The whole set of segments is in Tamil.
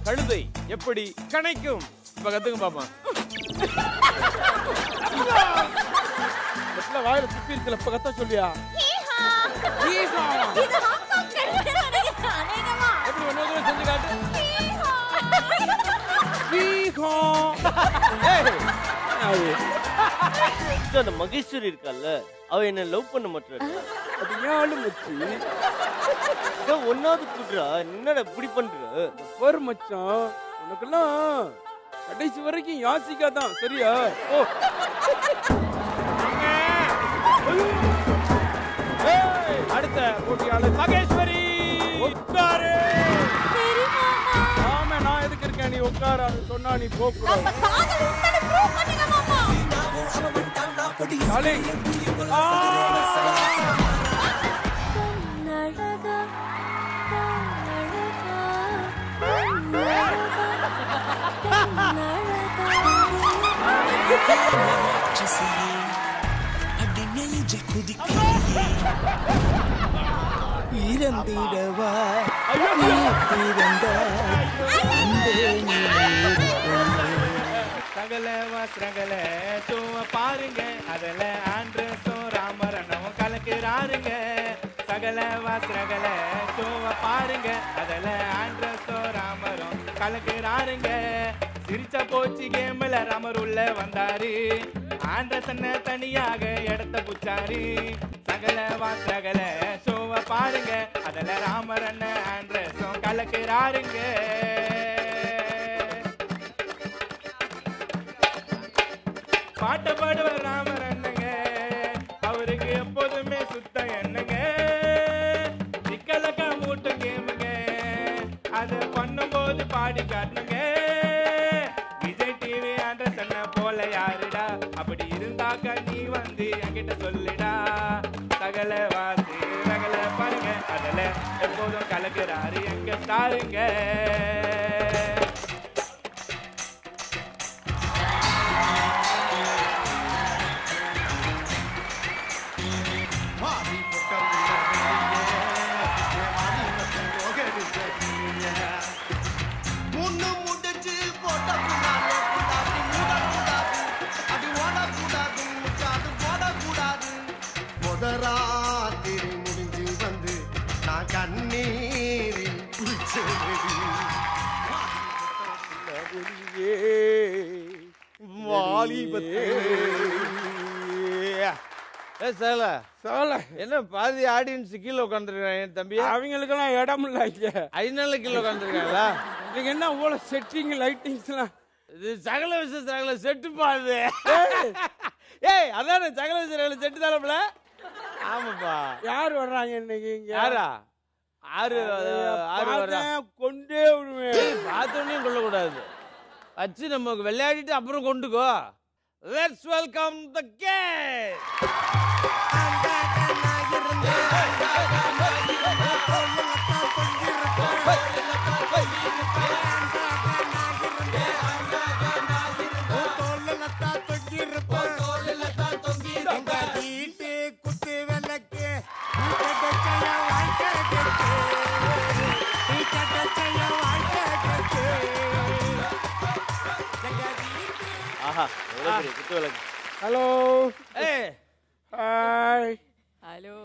கழுதை எப்படி கணைக்கும் இப்ப கத்துங்க பாப்பா பஸ்ல வாயில துப்பி இருக்கல இப்ப கத்த சொல்லியா ஹீஹா. ஹீஹா. இது ஹாங்காங் கழுதை நினைக்கிறேன், அநேகமா. எப்படி ஒண்ணு தடவை செஞ்சு காட்டு ஹீஹா. ஹீஹா. ஏய், அது மச்சான், அந்த மகேஸ்வரி இருக்கால்ல அவ என்ன லவ் பண்ண மாட்டாரு அது ஏழு மச்சி ஒன்னாவது கூட்டுறா என்னடா இப்படி பண்ற பாரு மச்சான் உனக்கெல்லாம் கடைசி வரைக்கும் யாசிகா தான் சரியா ஓ ஏய், அடுத்த போட்டியாளர் மகேஸ்வரி உட்காரு சரி, மாமா. ஆமா நான் எதுக்கு இருக்கேன் நீ உட்கார அது சொன்னா நீ போக நம்ம காதல் உண்மைன்னு prove பண்ணுங்க, மாமா. டார்லிங் கண்ணழகா, கண்ணழகா, கண்ணழகா, கண்ணழகா. அடி நெஞ்ச குதிக்க இறந்திடவா சகல வஸ்திரங்கள சும்மா பாருங்க அதுல ஆண்ட்ரஸும் ராமரனும் கலக்குறாருங்க சகல வஸ்திரங்கள சும்மா பாருங்க அதுல ஆண்ட்ரஸும் ராமரும் கலக்குறாருங்க சிரிச்ச போச்சு கேம்ல ராமர் உள்ள வந்தாரு ஆண்ட்ரசன்ன தனியாக இடத்த புச்சாரு சகல வாசகல சோவ பாருங்க அதுல ராமரன் ஆண்ட்ரஸும் கலக்குறாருங்க பாட்ட பாடுவர் ராமர் அண்ணங்க அவருக்கு எப்போதுமே சுத்தம் என்னங்க சிக்கலக்கா மூட்டை கேமுங்க அது பண்ணும்போது பாடி காட்டுங்க விஜய் டிவி ஆண்ட சொன்ன போல யாருடா அப்படி இருந்தாக்கா நீ வந்து என்கிட்ட சொல்லுடா சகல வாசி சகல பாருங்க அதுல எப்போதும் கலக்குறாரு எங்க ஸ்டாருங்க முன்னு முடிச்சு போட்ட கூடாது கூடாது மூடக்கூடாது அது ஓடக்கூடாது முச்சாது போடக்கூடாது முதராத்திரி முடிஞ்சு வந்து நான் கண்ணீரில் குளிச்சேன் ஏ சேல சோல என்ன பாதி ஆடியன்ஸ் கீழே உட்காந்துருக்கான் என் தம்பி அவங்களுக்கெல்லாம் இடம் இல்ல இங்க ஐநாள் கீழே உட்காந்துருக்காங்களா நீங்க என்ன அவ்வளவு செட்டிங் லைட்டிங்ஸ் எல்லாம் இது சகல விஷய சகல செட்டு பாது ஏய் அதானே சகல விஷய சகல செட்டு தானப்பல ஆமாப்பா யார் வர்றாங்க இன்னைக்கு இங்க யாரா ஆறு ஆறு வர்றா பார்த்தேன், கொண்டே விடுவேன் பார்த்தோன்னே கொள்ளக்கூடாது வச்சு நமக்கு விளையாடிட்டு அப்புறம் கொண்டுக்கோ லெட்ஸ் வெல்கம் த கே ஆஹா எவ்வளவு பெரிய குத்து விளக்கு ஹலோ ஏய் ஹாய் ஹலோ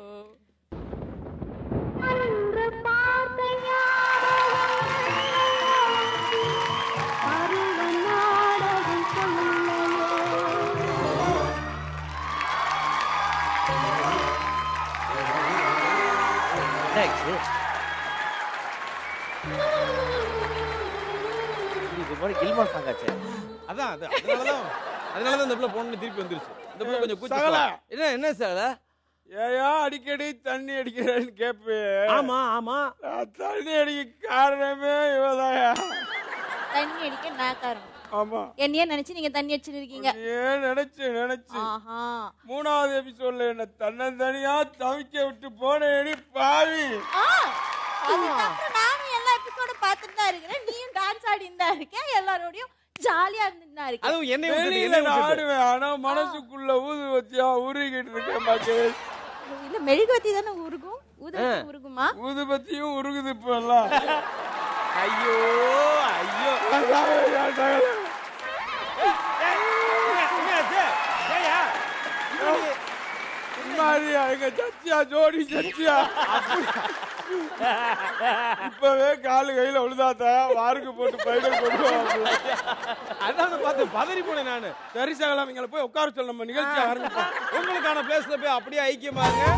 இது மாதிரி கில்மா சாங்காச்சே அதான் அது அதனாலதான் அதனாலதான் இந்த பிள்ளை போன திருப்பி வந்துருச்சு இந்த பிள்ளை கொஞ்சம் கூச்சம் சகல. என்ன என்ன சார் ஏயா அடிக்கடி தண்ணி அடிக்கிறேன்னு கேட்பேன் ஆமா ஆமா நான் தண்ணி அடிக்க காரணமே இவதாயா தண்ணி அடிக்க நான் காரணம் ஆமா என்னையே நினைச்சு நீங்க தண்ணி அடிச்சுட்டு இருக்கீங்க ஏன் நினைச்சு நினைச்சு ஆஹா மூணாவது எபிசோட்ல என்ன தன்னந்தனியா தவிக்க விட்டு போனேடி பாவி ஆ, அதுக்கப்புறம் நானும் எல்லா எபிசோட பார்த்துட்டு தான் இருக்கிறேன் நீயும் டான்ஸ் ஆடின்னு தான் இருக்கேன் எல்லாரோடையும் ஜாலியா இருந்துட்டு தான் இருக்கேன் அதுவும் என்னை விட்டுட்டு வெளியில என்னை நான் விட்டுட்டு ஆடுவேன் ஆனா மனசுக்குள்ள ஊது வத்தியா உருகிட்டு இருக்கேன் மகேஷ் இந்த மெழுகுவத்தி தானே உருகும் ஊதுவத்தி உருகுமா ஊதுபத்தியும் உருகுது இப்ப எல்லாம் ஐயோ ஐயோ என்னாச்சு? ஏய்யா, இன்னொரு- சும்மாரியா எங்க சச்சியா ஜோடி சச்சியா இப்பவே காலு கையில விழுதாத்தா வாருக்கு போட்டு பைடல் கொண்டு வாங்க அதான் பார்த்து பதறி போனேன் நானு சரி சகலம் இங்களை போய் உட்கார சொல்ல நம்ம நிகழ்ச்சி ஆரம்பிப்போம் உங்களுக்கான பிளேஸ்ல போய் அப்படியே ஐக்கியமா இருங்க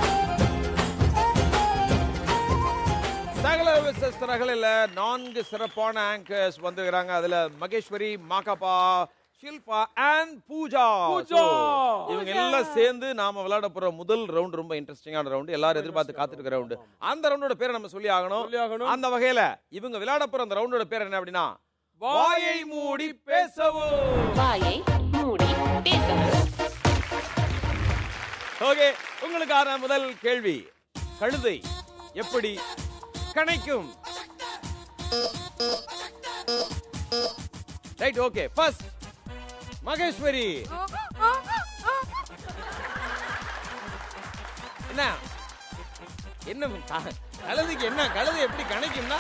சகல விசஸ் ரகலில் நான்கு சிறப்பான ஆங்கர்ஸ் வந்துருக்காங்க அதுல மகேஸ்வரி மாகாபா ஷில்பா அண்ட் பூஜா பூஜா. So, இவங்க எல்லாம் சேர்ந்து நாம விளையாட போற முதல் ரவுண்ட் ரொம்ப இன்ட்ரெஸ்டிங்கான ரவுண்ட் எல்லாரும் எதிர்பார்த்து காத்துட்டு இருக்க ரவுண்ட் அந்த ரவுண்டோட பேரை நம்ம சொல்லி ஆகணும் சொல்லி ஆகணும். அந்த வகையில இவங்க விளையாட போற அந்த ரவுண்டோட பேர் என்ன அப்படின்னா வாயை மூடி பேசவும் வாயை மூடி பேசவும் ஓகே உங்களுக்கான முதல் கேள்வி கழுதை எப்படி கணைக்கும் ரைட் ஓகே ஃபர்ஸ்ட் மகேஸ்வரி என்ன என்ன க- கழுதைக்கு என்ன கழுதை எப்படி கணைக்கும்னா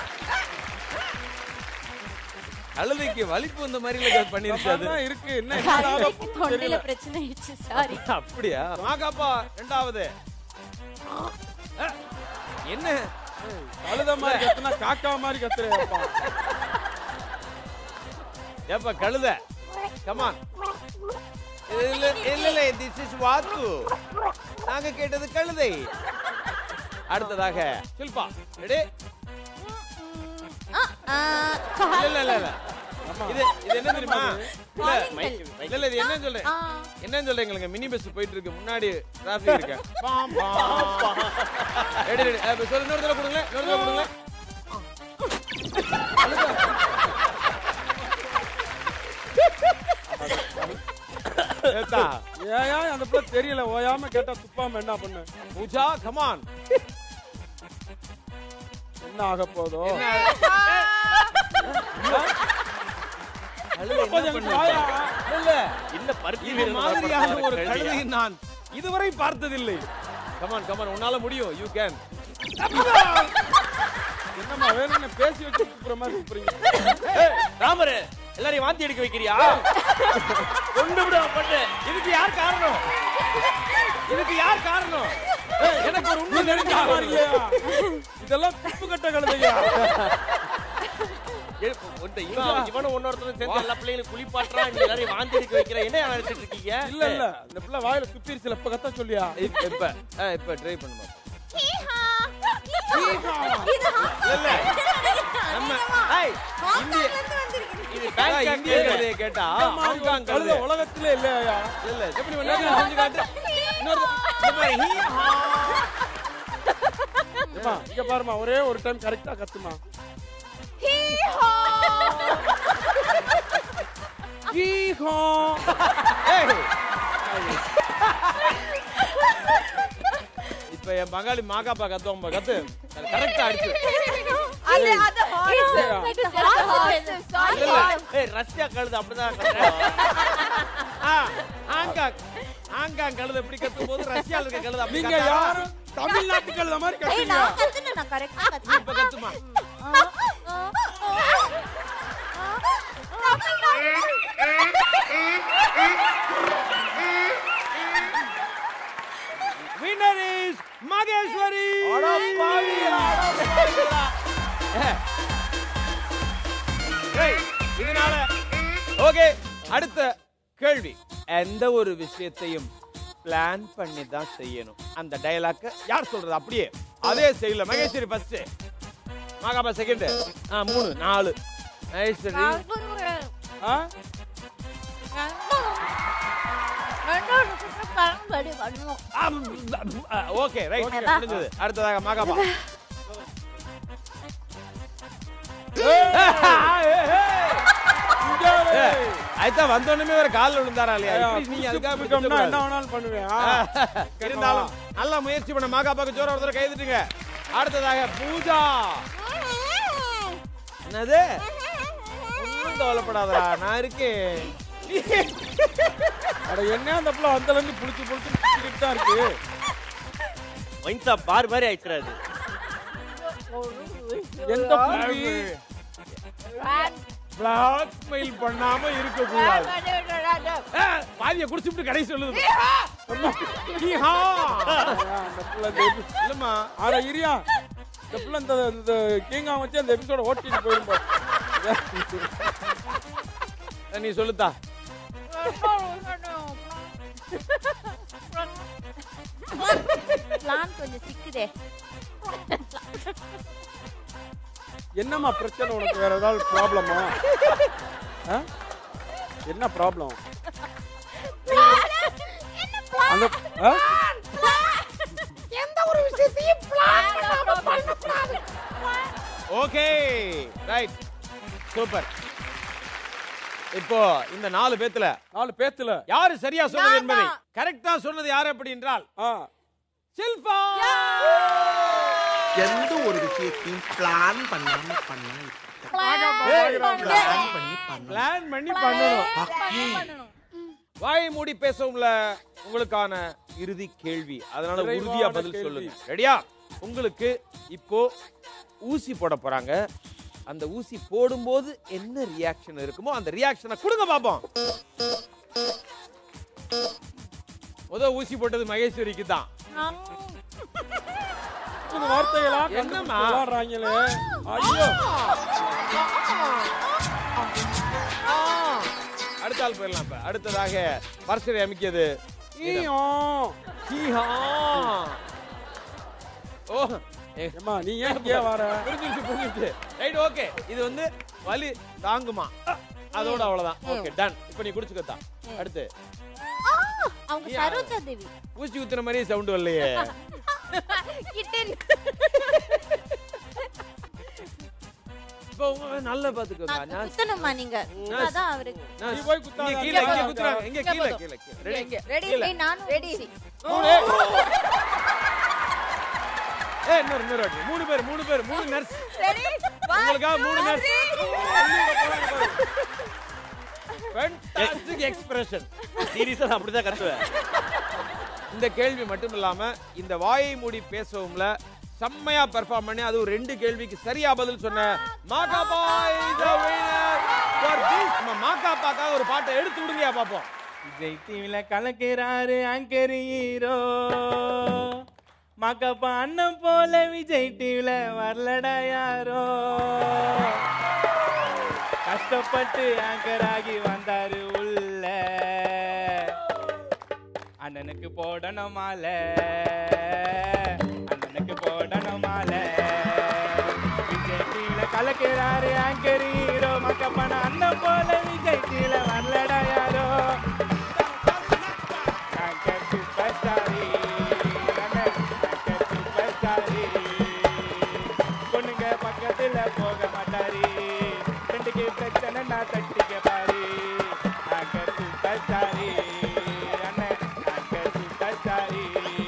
கழுதைக்கு வலிப்பு வந்த மாதிரி பண்ணிருச்சு அது தான் இருக்கு என்ன என்ன ஆக கழுதைக்கு போகுது தொண்டையில தெரியல பிரச்சனை ஆயிடுச்சு சாரி அப்படியா மாகாப்பா ரெண்டாவது அஹ், என்ன கழுத மாதிரி கத்துனா காக்கா மாதிரி கத்துறேப்பா ஏப்பா கழுத கமான் இல்ல இல்ல இல்ல திஸ் இஸ் வாத்து நாங்க கேட்டது கழுதை அடுத்ததாக ஷில்பா ரெடி இல்ல இல்ல இல்ல இல்ல இது இது என்ன தெரியுமா இல்ல இல்ல இல்ல இது என்ன சொல்றேன் என்னன்னு சொல்றீங்க மினி பஸ் போயிட்டு இருக்கு முன்னாடி டிராபிக் இருக்கு பாம் பாம் ரெடி ரெடி அப்ப சொல்லு இன்னொரு தடவை கொடுங்க இன்னொரு தடவை கொடுங்க ஏத்தா ஏன் அந்த பிள்ளை தெரியல ஓயாம கேட்டா துப்பாம என்ன பண்ணு பூஜா கமான் என்ன ஆக போதோ கழுதை என்ன பண்ணுது? இல்ல இல்ல பருத்தி இது வீரன் மாதிரியான படத்துல ஒரு வர கழுதை கழுதையா? நான் இதுவரை பார்த்ததில்லை கமான் கமான் உன்னால முடியும் யூ கேன் என்னம்மா வேணும்னு பேசி வச்சு கூப்பிடுற மாதிரி கூப்பிடுறீங்க ஏய், ராமரு எல்லாரையும் வாந்தி எடுக்க வைக்கிறியா கொண்டு விட பண்ணு இதுக்கு யார் காரணம் இதுக்கு யார் காரணம் எனக்கு ஒரு உண்மை நெருங்க தெரிஞ்சா இல்லையா இதெல்லாம் துப்பு கட்ட கழுதையா ஏய், இந்த இவன் இவனும் இன்னொருத்தரும் சேர்ந்து எல்லா பிள்ளைகளும் குளிப்பாட்டுறான் நீ எல்லாரையும் வாந்தி எடுக்க வைக்கிற என்ன நினைச்சிட்டு இருக்கீங்க இல்ல இல்ல இந்த பிள்ளை வாயில துப்பிருச்சுல இப்ப கத்த சொல்லியா இப்ப இப்ப ஆ, இப்ப ட்ரை பண்ணுமா இது இல்ல நம்ம ஏய், இந்திய இருந்து வந்திருக்கு இது பேங்காக் இந்திய கழுதையை கேட்டா ஹாங்காங் கழுத கழுதை உலகத்திலே இல்லையா இல்ல எப்படி வேணா செஞ்சு காட்டு இன்னொரு இந்த மாதிரி ஹீ ஹா. ஏம்மா, இங்க பாருமா ஒரே ஒரு டைம் கரெக்டா கத்துமா ஈஹோ ஏய். இப்ப என் பங்காளி மாகாப்பா கத்துவோம் கத்து கரெக்டா அடிச்சு அது அது ஹார்ஸ் சாரி இல்ல, ஏய் ரஷ்யா கழுது அப்படிதான் கத்தும். ஆ, ஹாங்காங் ஹாங்காங் கழுதை எப்படி கத்தும் போது ரஷ்யால இருக்க கழுதை அப்படி நீங்க கத்தாதா? யாரும் தமிழ்நாட்டு கழுத மாதிரி ஏய் கத்துறீங்க நான் கத்துனேன் நான் கரெக்ட்டா கத்துனேன் இப்ப கத்துமா வின்னர் இஸ் மகேஸ்வரி அட பாவி, அட பாவிகளா. ஏய், இதனால ஓகே அடுத்த கேள்வி எந்த ஒரு விஷயத்தையும் பிளான் பண்ணி தான் செய்யணும் அந்த டயலாக்க யார் சொல்றது அப்படியே அதே ஸ்டைல்ல மகேஸ்வரி ஃபர்ஸ்ட் மகாபா செகண்ட் ஆ மூணு நாலு மகேஸ்வரி ஆ? ஓகே ரைட் முடிஞ்சது அடுத்ததாக மகாபா இங்க வரு. அதுதான் வந்தோடனே வேற காலில் விழுந்தாரா இல்லையா ஐயா, இப்படி நீங்க அதுக்காக இப்படி பிடிச்சோம்னா என்ன திட்டக்கூடாது. வேணாலும் பண்ணுவேன் ஆ. இருந்தாலும் நல்லா முயற்சி பண்ண மாகாப்பாக்கு ஜோர ஒருத்தர் கைதுட்டுங்க அடுத்ததாக பூஜா என்னது ஒன்றும் கவலைப்படாதடா நான் இருக்கேன் அட என்ன அந்த பிள்ளை அந்த இருந்து புடிச்சு புடிச்சு புடிச்சிட்டு தான் இருக்கு ஒயின் ஷாப் பார் மாதிரி ஆயிடுச்சுடா அது எந்த புள்ளி பிளாக்மெயில் பண்ணாம இருக்க கூடாது பாதிய குடிச்சுட்டு கடை சொல்லுது ஈஹா. அந்த புள்ள இந்த epi- இல்லம்மா ஆனா இரியா இந்த புள்ள இந்த இந்த கீங்கா வச்சு அந்த எபிசோட ஓட்டிட்டு போயிருப்போம் நீ சொல்லுத்தா பிளான் கொஞ்சம் சிக்குதே என்னம்மா பிரச்சனை உனக்கு வேற ஏதாவது ப்ராப்ளமா என்ன ப்ராப்ளம் அந்த ஆ? எந்த ஒரு விஷயத்தையும் பிளான் பண்ணாம பண்ணக்கூடாது ஓகே ரைட் சூப்பர் இப்போ இந்த நாலு பேத்துல நாலு பேத்துல யாரு சரியா சொன்னது நான் என்பதை தான். கரெக்டா சொன்னது யாரு அப்படி என்றால் ஆ சில்பா எந்த ஒரு விஷயத்தையும் பிளான் பண்ணாம பண்ணா பிளான் பிளான் பண்ணி பண்ண பிளான் பண்ணி பண்ணணும் பண்ணணும் வாயை மூடி பேசவும்ல உங்களுக்கான இறுதி கேள்வி அதனால நிறைவான உறுதியா பதில் கேள்வி. சொல்லுங்க ரெடியா உங்களுக்கு இப்போ ஊசி போட போறாங்க அந்த ஊசி போடும்போது என்ன ரியாக்ஷன் இருக்குமோ அந்த ரியாக்ஷனை கொடுங்க பாப்போம் முத ஊசி போட்டது மகேஸ்வரிக்கு தான் புது வார்த்தைகளா என்னம்மா? விளாடுறாங்களே ஐயோ அடுத்த ஆள் போயிடலாம் இப்ப அடுத்ததாக பர்சரை அமைக்கியது ஈயோ. சீஹா. ஓ ஏ, ஏம்மா நீ ஏன் இங்கே வர புரிஞ்சிருச்சு புரிஞ்சிருச்சு ரைட் ஓகே இது வந்து வலி தாங்குமா அதோட அவ்வளவுதான் ஓகே டன் இப்போ நீ குடிச்சுக்கத்தான் அடுத்து அவங்க சரோஜா தேவி ஊசி ஊத்துற மாதிரி சவுண்ட் வரலையே கிட்டன் இப்போ உங்க நல்லா பாத்துக்கோங்க நான் நான் குத்தணுமா நீங்க அதான் அவருக்கு நான் நீ போய் குத்தாத. இங்க கீழே இங்க இங்க குத்துறாங்க இங்க கீழே போதும். கீழே கீழே ரெடி ரெடி ரெடி நானும் ரெடி ஏ இன்னொரு இன்னொரு வாட்டி மூணு பேர் மூணு பேர் மூணு நர்ஸ் ரெடி உங்களுக்காக மூணு நர்ஸ் ஃபேண்டாஸ்டிக் எக்ஸ்பிரஷன் சீரியஸா நான் அப்படிதான் கத்துவேன் இந்த கேள்வி மட்டும் இல்லாம இந்த வாயை மூடி பேசவும்ல செம்மையா பெர்ஃபார்ம் பண்ணி அதுவும் ரெண்டு கேள்விக்கு சரியா பதில் சொன்ன Ma Ka Pa is the winner for this. நம்ம மாகாபாக்காக ஒரு பாட்டை எடுத்து விடுங்கயா பாப்போம் விஜய் டிவில கலக்கிறாரு ஆங்கர் ஹீரோ மக்கப்பா அண்ணன் போல விஜய் டிவில வரலடா யாரோ கஷ்டப்பட்டு ஆங்கர் ஆகி வந்தாரு உள்ள அண்ணனுக்கு போடணும் மாலை அண்ணனுக்கு போடணும் மாலை விஜய் டிவில கலக்கிறாரு ஆங்கர் ஹீரோ மக்கப்பா அண்ணன் போல விஜய் டிவில வரலடா யாரோ ஆங்கர் சூப்பர் ஸ்டாரி ஆங்கர் சூப்பர் ஸ்டாரி பொண்ணுங்க பக்கத்துல போக மாட்டாரி ரெண்டுக்கு பிரச்சனை நான் தட்டிக்க பாரு ஆங்கர் சூப்பர் ஸ்டாரி அண்ணன் ஆங்கர் சூப்பர் ஸ்டாரி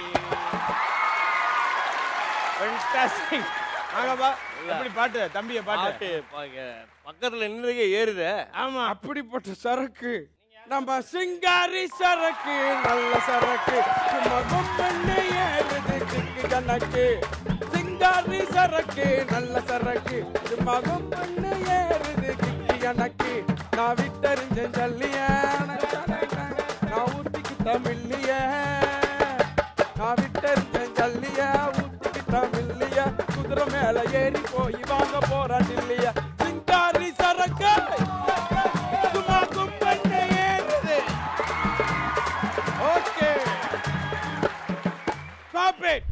ஃபேண்டாஸ்டிக் மாகாபா எப்படி பாட்டு தம்பிய பாட்டு பாட்டு பாக்க- பக்கத்துல நின்றுக்கே ஏறுத ஆமா அப்படிப்பட்ட சரக்கு நம்ம சிங்காரி சரக்கு நல்ல சரக்கு சும்மா கும்பன்னு ஏறுது கிக்கு கணக்கு சிங்காரி சரக்கு நல்ல சரக்கு சும்மா கும்பன்னு ஏறுது கிக்கு கணக்கு நான் விட்டறிஞ்சேன் ஜல்லிய நான் ஊட்டிக்கிட்ட மில்லிய நான் விட்டறிஞ்சேன் ஜல்லிய ஊட்டிக்கிட்ட மில்லிய குதிரை மேல ஏறி போய் வாங்க போறான் இல்லையா சிங்காரி சரக்கு சும்மா கும்பன்னு ஏறுது okay stop it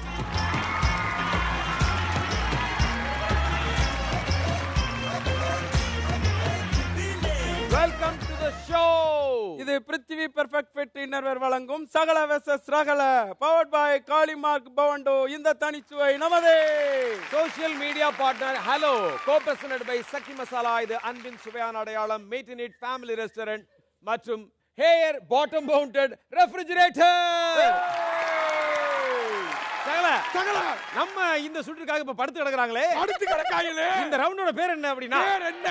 welcome to the show இது பிருத்திவி பெர்ஃபெக்ட் ஃபிட் இன்னர்வேர் வழங்கும் சகல வெசஸ் ரகல பவர்ட் பாய் காளிமார்க் பவண்டோ இந்த தனிச்சுவை நமதே சோஷியல் மீடியா பார்ட்னர் ஹலோ கோ பிரசன்ட் பை சக்கி மசாலா இது அன்பின் சுவையான அடையாளம் meat and eat family restaurant மற்றும் ஹேயர் பாட்டம் மவுண்டட் ரெஃப்ரிஜரேட்டர் சகல சகல நம்ம இந்த சுற்றுக்காக இப்ப படுத்து கிடக்குறாங்களே அடுத்து கிடக்காயிலே இந்த ரவுண்டோட பேர் என்ன அப்படின்னா பேர் என்ன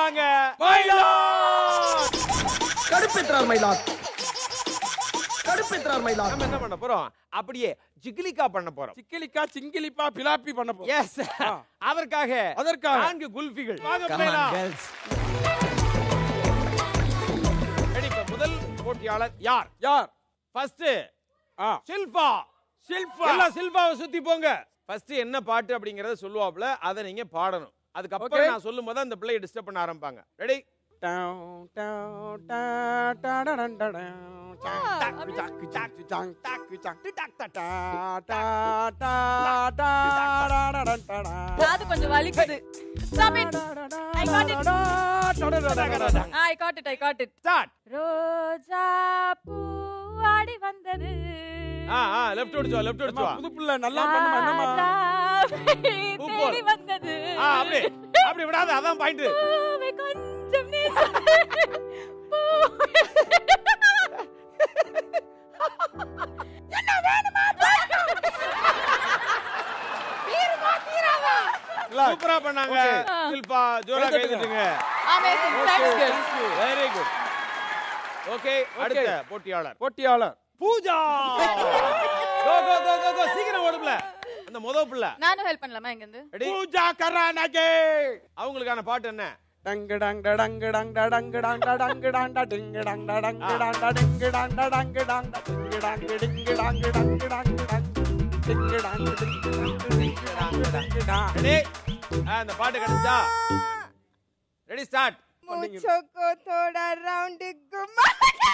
கடுப்பேத்துறாங்க கடுப்பேற்றார் மயிலாட் கடுப்பு பெற்றார் மயிலார் நம்ம என்ன பண்ண போறோம் அப்படியே ஜிகிலிக்கா பண்ண போறோம் சிக்கிலிக்கா சிங்கிலிப்பா பிலாப்பி பண்ண போறோம் எஸ் அதற்காக அதற்காக. நான்கு குல்ஃபிகள் வாங்க Come on, பிள்ளைகளா. girls. Ready, இப்ப முதல் போட்டியாளர் யார் யார் ஃபர்ஸ்ட் ஆ ஷில்பா ஷில்பா எல்லாம் சில்பாவை சுத்தி போங்க ஃபர்ஸ்ட் என்ன பாட்டு அப்படிங்கறத சொல்லுவாப்ல அதை நீங்க பாடணும் அதுக்கப்புறம் Okay. நான் சொல்லும் போது அந்த பிள்ளையை டிஸ்டர்ப் பண்ண ஆரம்பிப்பாங்க ரெடி டாவ், டாவ், டா, டா, டா, டா, டா, டா. டாக்கு, டாக்கு, டாக்கு, டாங், டாக்கு, டாக்கு, டாக், டா, டா, டா, டா, டா, டா, டா, டா, டா, டா. காது கொஞ்சம் வலிக்குது Stop it. I got it. I got it, I got it. Start ரோஜா பூ ஆடி வந்தது ஆ ஆ லெஃப்ட் ஓடிச்சு லெஃப்ட் ஓடிச்சு அம்மா, புது பிள்ளை நல்லா பண்ணுமா என்னம்மா ராஜாவை பூ தேடி போல். வந்தது ஆ அப்படி அப்படி விடாத அதான் பாயிண்ட் பூவை கொஞ்சம் நேசம். பூவை- சூப்பரா பண்ணாங்க ஷில்பா ஜோரா கை கை தட்டுங்க. தட்டுங்க Amazing. Thanks, girls. Very good okay அடுத்த போட்டியாளர் போட்டியாளர் பூஜா கோ கோ கோ கோ கோ சீக்கிரம் ஓடுப்ல அந்த முத புள்ள நானும் ஹெல்ப் பண்ணலாமா இங்க இருந்து ரெடி பூஜா கரானகே அவங்களுக்கான பாட்டு என்ன டங்கு டங் டடங்கு டங் டடங்கு டங் டடங்கு டங் டிங்கு டங் டடங்கு டங் டடிங்கு டங் டடங்கு டங் டிங்கு டங்கு டிங்கு டங்கு டங்கு டங்கு டங் டிங்கு டங்கு டிங்கு டங்கு டிங்கு டங்கு டங்கு டங் ரெடி அந்த பாட்டு கிடைச்சா ரெடி ஸ்டார்ட் मुझको थोड़ा राउंड घुमा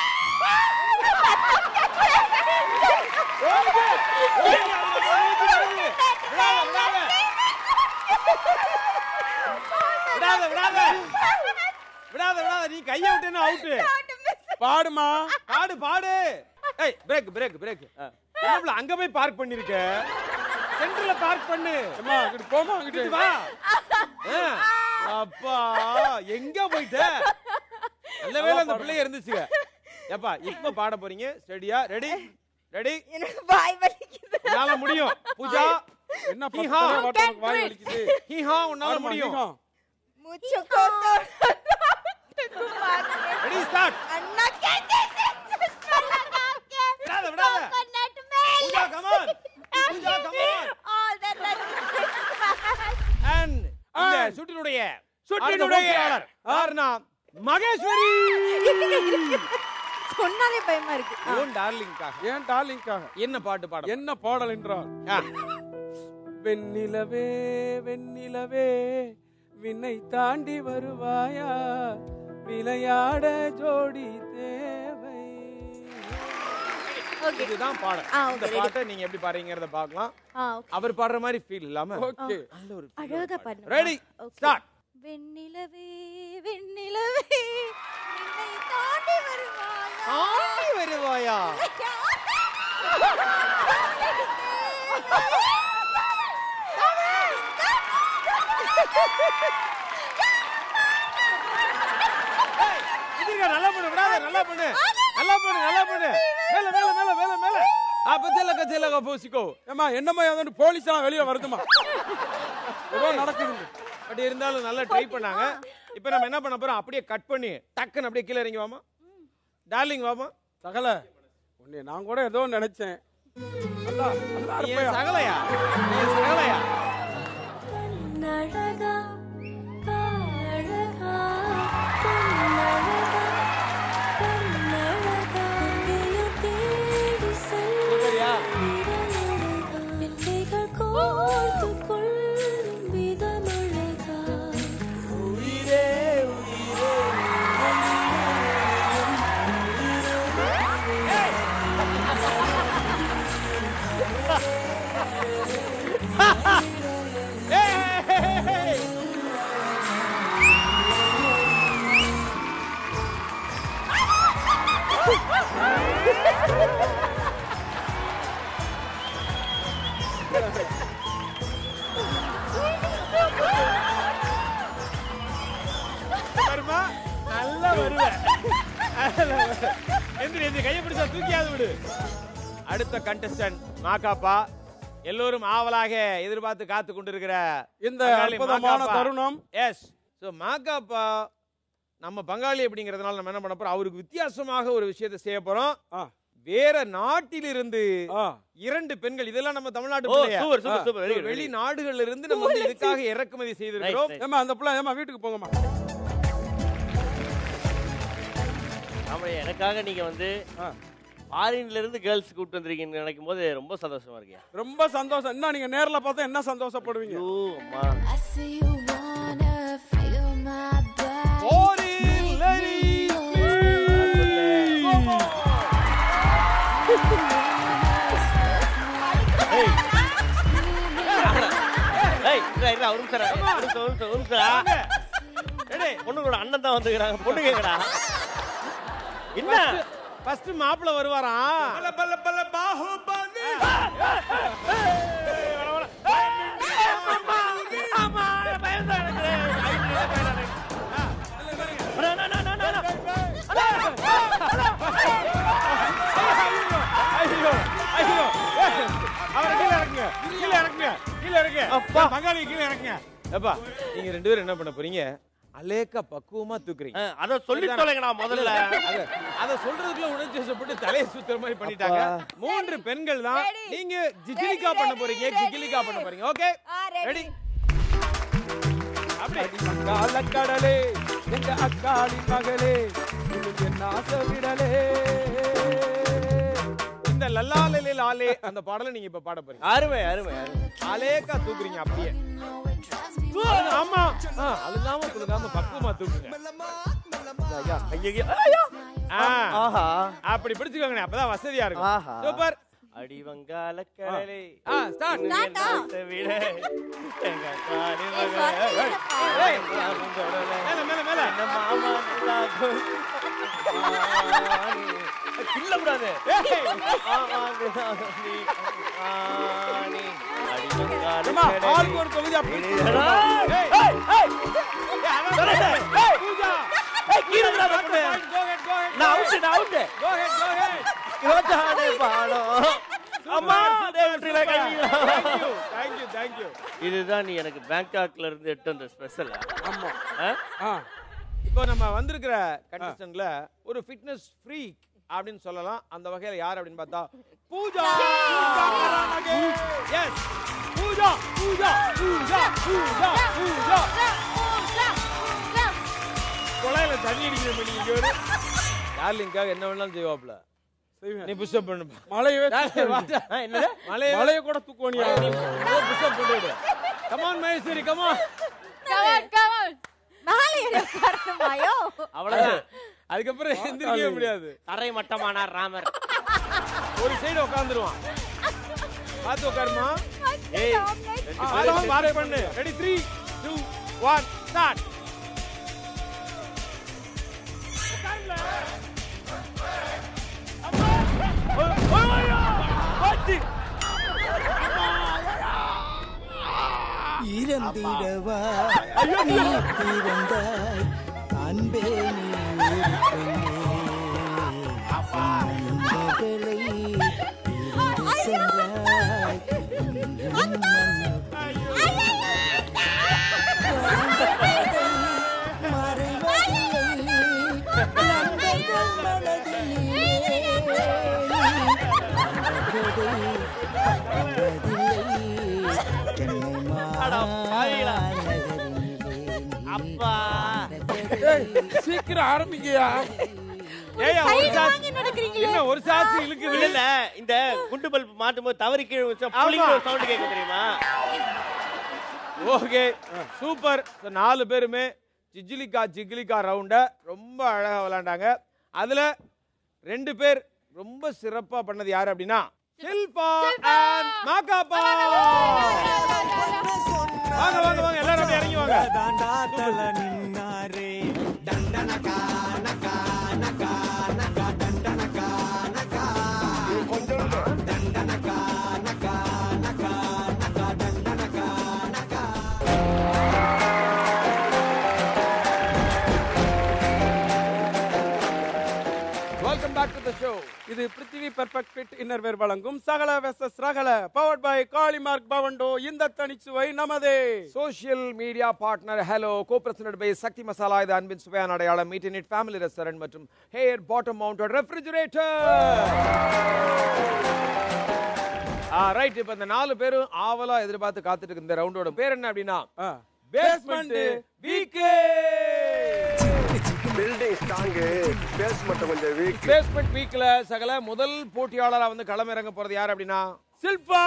விடாத விடாத விடாத விடாத நீ கைய விட்டேன்னா அவுட் பாடுமா பாடு பாடு ஏய் பிரேக் பிரேக் பிரேக் என்னப்ல அங்க போய் பார்க் பண்ணிருக்க சென்டர்ல பார்க் பண்ணு அம்மா இங்கிட்டு போமா இங்கிட்டு இங்கிட்டு வா ஆ. அப்பா எங்க போயிட்ட நல்ல வேளை அந்த பிள்ளை இருந்துச்சுங்க ஏப்பா இப்ப பாட போறீங்க ஸ்டெடியா ரெடி ரெடி எனக்கு வாய் வலிக்குது உன்னால முடியும் பூஜா என்ன ஹீ பத்து ஹா. தடவை பாட்டு உனக்கு வாய் வலிக்குது ஹீ ஹா உன்னால பாடுமா, முடியும் நீ ஹா. मुझको थोड़ा राउंड घुमा ரெடி ஸ்டார்ட் अन्ना कहते से चश्मा लगा के விடாத விடாத कोकोनट में Pooja come on Pooja come on all the and இந்த And சுற்றினுடைய சுற்றினுடைய சுற்றினுடைய யாருன்னா மகேஸ்வரி சொன்னாலே பயமா இருக்கு ஓன் டார்லிங்காக ஏன் டார்லிங்காக என்ன பாட்டு பாட என்ன பாடல் என்றால் ஆ. வெண்ணிலவே வெண்ணிலவே விண்ணை தாண்டி வருவாயா விளையாட ஜோடி தேவை Okay. இதுதான் பாடல் ஆ, இந்த okay, ready. பாட்டை நீங்க எப்படி பாடுறீங்கிறத பார்க்கலாம் ஆ, okay. அவர் பாடுற மாதிரி ஃபீல் இல்லாம ஓகே நல்ல ஒரு அழகா பண்ணு ரெடி Okay. ஸ்டார்ட் வெண்ணிலவே வெண்ணிலவே என்னை தாண்டி வருவாயா ஆடி வருவாயா ஏய், எதிர்க்க நல்லா பண்ணு விடாத நல்லா பண்ணு நல்லா பண்ணு நல்லா பண்ணு மேல மேல மேல மேல மேல ஆ பத்தல கச்சல போசிக்கோ ஏமா என்னம்மா வந்து போலீஸ் எல்லாம் வெளியே வருதுமா ஏதோ நடக்குது பட் இருந்தாலும் நல்லா ட்ரை பண்ணாங்க இப்போ நம்ம என்ன பண்ண போறோம் அப்படியே கட் பண்ணி டக்குன்னு அப்படியே கீழே இறங்கி வாமா டார்லிங் வாமா சகல உன்னை நான் கூட ஏதோ நினைச்சேன் நல்லா நல்லா நீ இருப்பையா என் சகலையா நீ என் சகலையா கண்ணழகா காழகா பொன்னழகா பொன்னழகா எங்கேயோ தேடி சரியா பிள்ளைகள் கோர்த்து கொள்ளும் விதமழகா ஏய் வருமா நல்லா வருவேன் எந்திரி எந்திரி கையை பிடிச்சா தூக்கியாவது விடு அடுத்த கண்டஸ்டன்ட் மாக்காப்பா எல்லோரும் ஆவலாக எதிர்பார்த்து காத்து கொண்டிருக்கிற இந்த பங்காளி அற்புதமான மாக்காப்பா. தருணம் எஸ் ஸோ மாக்காப்பா நம்ம பங்காளி அப்படிங்கிறதுனால நம்ம என்ன பண்ண போறோம் அவருக்கு வித்தியாசமாக ஒரு விஷயத்தை செய்ய போறோம் ஆ. வேற நாட்டிலிருந்து ஆ. இரண்டு பெண்கள் இதெல்லாம் நம்ம தமிழ்நாட்டு ஓ பிள்ளையா? Super super super very good வெளிநாடுகள்ல இருந்து நம்ம வந்து இதுக்காக இறக்குமதி செய்திருக்கிறோம் Nice, nice. ஏமா அந்த பிள்ளை ஏமா வீட்டுக்கு போங்கம்மா ஆமா எனக்காக நீங்க வந்து ஆ. ஃபாரின்ல இருந்து கேர்ள்ஸ் கூப்பிட்டு வந்திருக்கீங்கன்னு நினைக்கும் போது ரொம்ப சந்தோஷமா இருக்கேன் ரொம்ப சந்தோஷம் என்ன நீங்க நேர்ல பார்த்தா என்ன சந்தோஷப்படுவீங்க ஐயோ அம்மா I see you wanna feel my body. Foreign ladies. ஏய் ஏய் இல்ல இல்ல ஒரு நிமிஷம் இரு. ஒரு நிமிஷம் ஒரு நிமிஷம் ஒரு நிமிஷம் எடே, பொண்ணுங்களோட அண்ணன் தான் வந்துக்கிறாங்க பொண்ணு கேக்குறா என்ன first மாப்பிள்ளை வருவாராம் ஐயோ ஐயோ அவரை கீழே இறக்குங்க கீழே இறக்குங்க கீழே இறக்குங்க அப்பா மகாலி கீழே இறக்குங்க அப்பா நீங்க ரெண்டு பேரும் என்ன பண்ண போறீங்க அலேக்கா பக்குவமா தூக்குறீங்க அத சொல்லி தொலைங்கடா முதல்ல அத அத சொல்றதுக்குள்ள உணர்ச்சி வசப்பட்டு தலையை சுத்துற மாதிரி பண்ணிட்டாங்க மூன்று பெண்கள் தான் Ready. நீங்க ஜிஜிலிகா பண்ண போறீங்க ready, ஜிஜிலிகா பண்ண போறீங்க ஓகே ஆ, ready. ரெடி அப்படி காலக்கடலே எங்க அக்காளின் மகளே இது என்ன ஆசை விடலே இந்த லல்லாலே லாலே அந்த பாடலை நீங்க இப்ப பாட போறீங்க அருமை அருமை அருமை அலேக்கா தூக்குறீங்க அப்படியே அழுது- ஆமா ஆ, அழுதாம குழுதாம பக்குவமா தூக்குங்க ஐயையோ, ஐயோ. ஆ, ஆஹா அப்படி பிடிச்சுக்கோங்க அப்பதான் வசதியா இருக்கும் ஆஹா. சூப்பர் அடிவங்கால கடலே ஆ ஸ்டார்ட் Start ஆ? விட எங்க காலி ஏய், மகளே. வரலையேப்பா. ஏய், நான் தொடரல. மேல மேல மேல என்ன மாமா நிலாவும் ஆணி. கிள்ளக்கூடாது. ஆமா, நிலாவும் நீ ஆணி. அடிவங்கால ஏம்மா, கடலே. ஆளுக்கு ஒரு தொகுதி அப்படி ஏடா. ஏய். ஏய், ஏய். ஏய், அதான் தொடரல. சொல்றேன். ஏய். பூஜா ஏய், கீழே விழாத பொண்ணு. go ahead go ahead நான் அவுட்டு, நான் out. go ahead go ahead யோசானே பாடம். அம்மா, டேய், விட்டுருடா, கைவிடா. thank you thank you thank you இதுதான் நீ எனக்கு பேங்காக்ல இருந்து எட்டு வந்த ஸ்பெஷல் ஆமா ஆ இப்போ நம்ம வந்திருக்கிற கண்டஸ்டன்ட்ல ஒரு ஃபிட்னஸ் ஃப்ரீக் அப்படின்னு சொல்லலாம் அந்த வகையில யார் அப்படின்னு பார்த்தா பூஜா எஸ் பூஜா பூஜா பூஜா பூஜா பூஜா குழாயில தண்ணி அடிக்கிற மணி இங்க ஒரு டார்லிங்காக என்ன வேணாலும் செய்வாப்ல நீ செய்வேன் புஷ்அப் பண்ணுப்பா மழையவே டார்லிங், வாடா. என்னது மலையை மழைய கூட தூக்குவனியா புஷ்அப் பண்ணிடு come on Maheswari come on Come on, come on. மேலே ஏறி உட்காரணுமாயோ? அவ்வளவுதான் அதுக்கப்புறம் எந்திரிக்கவே முடியாது தரை மட்டமானார் ராமர் ஒரு சைடு உட்காந்துருவான் பார்த்து உட்காருமா ஏய் அதான் பாரு பண்ணு ready three two one start இறந்திடவா நீ பிறந்தாய் அன்பே நீ ஒரு பெண்ணே உன் மகளை பிரிந்து சென்றாய் உன் மன்னன் மறைவதில்லை நண்பர்கள் மனதிலே அப்பா சீக்கிரம் ஆரம்பிங்கயா ஏய் ஒரு Side சாட்சி வாங்கி நடக்கிறீங்களே. என்ன ஒரு சாட்சி இழுக்குது இல்ல இல்ல இந்த குண்டு பல்ப் மாட்டும் போது தவறி கீழே வச்சா புளிங்கிற ஒரு சவுண்ட் கேட்கும் தெரியுமா ஓகே சூப்பர் So, நாலு பேருமே ஜிஜிலிகா ஜிகிலிகா ரவுண்ட ரொம்ப அழகா விளையாண்டாங்க அதுல ரெண்டு பேர் ரொம்ப சிறப்பா பண்ணது யாரு அப்படின்னா ஷில்பா அண்ட் மாகாபா வாங்க வாங்க வாங்க எல்லாரும் அப்படியே இறங்கி வாங்க welcome back to the show இது பிருத்திவி பெர்ஃபெக்ட் ஃபிட் இன்னர்வேர் வழங்கும் சகல வெசஸ் ரகல பவர்ட் பை காளிமார்க் பவண்டோ இந்த தனிச்சுவை நமதே சோஷியல் மீடியா பார்ட்னர் ஹலோ கோ பிரசன்ட் பை சக்தி மசாலா இது அன்பின் சுவையான அடையாளம் meat and eat family restaurant மற்றும் Haier bottom mounted refrigerator right இப்போ இந்த நாலு பேரும் ஆவலா எதிர்பார்த்து காத்துட்டு இருக்கு இந்த ரவுண்டோட பேர் என்ன அப்படின்னா பேஸ்மெண்ட் வீக்கே பில்டிங் ஸ்ட்ராங்கு பேஸ்மெண்ட் கொஞ்சம் வீக் பேஸ்மெண்ட் வீக்ல சகல முதல் போட்டியாளரா வந்து களமிறங்க போறது யார் அப்படின்னா சில்பா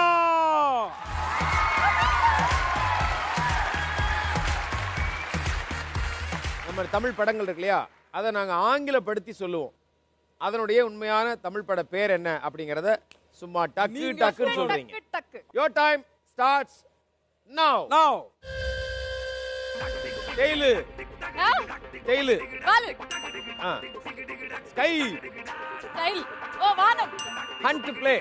நம்ம தமிழ் படங்கள் இருக்கு இல்லையா அதை நாங்க ஆங்கிலப்படுத்தி சொல்லுவோம் அதனுடைய உண்மையான தமிழ் பட பேர் என்ன அப்படிங்கறத சும்மா டக்கு டக்குன்னு சொல்றீங்க டக்கு your time starts now now tail tail வாலு ஸ்கை ஸ்டைல் ஓ வானம் ஹண்ட் ப்ளே